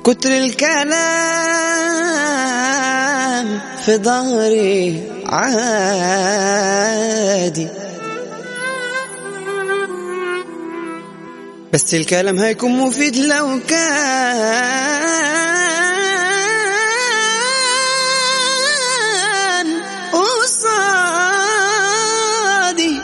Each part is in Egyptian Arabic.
كتر الكلام في ظهري عادي بس الكلام هيكون مفيد لو كان قصادي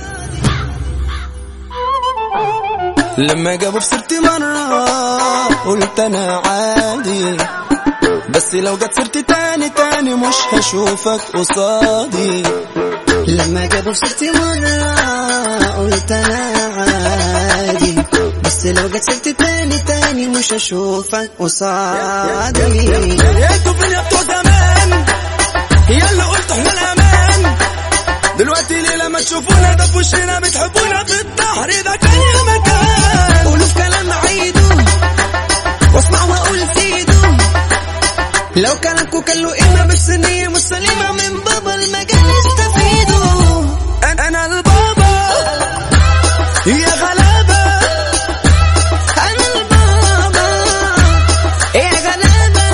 لما جابوا بسيرتي مرة قلت انا عادي بس لو جت سيرتي تاني تاني مش هشوفك قصادي لما جابوا سيرتي مرة قلت أنا عادي بس لو جت سيرتي تاني تاني مش هشوفك قصادي انتوا فين يا بتوع زمان يا اللي قلتوا احنا الامان دلوقتي ليه لما تشوفونا ده في وشنا بتحبونا في الظهر ده كان يا مكان قولوا في كلام عيدوا واسمعوا واقول سيدوا لو كلامكوا كان له قيمة بس نية مش سليمة من بابا المجال استفيدوا انا انا البابا يا غلابه أنا البابا يا غلابة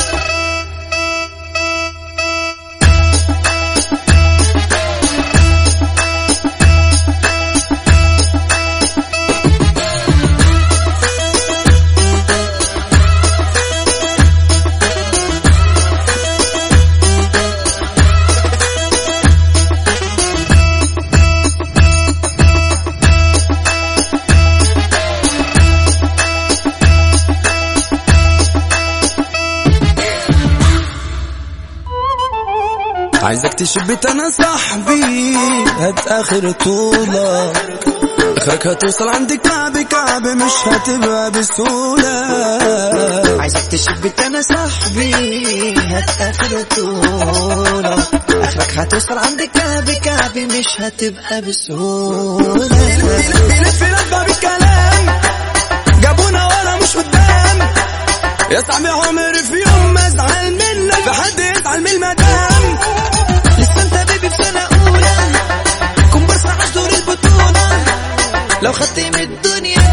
عايزك تشبت انا صاحبي هات اخر طولك اخرك هتوصل عند كعب كعب مش هتبقى بسهولة عايزك تشبك انا صاحبي هات اخر طولة اخرك هتوصل عند كعب كعب مش هتبقى بسهولة بيلف لفة بالكلام جابونا ورا مش قدام يا صاحبي عمري في يوم ما ازعل منك في حد يزعل من المدام لسه انت بيبي في سنة اولى كومبارس عاش دور البطولة لو خدت من الدنيا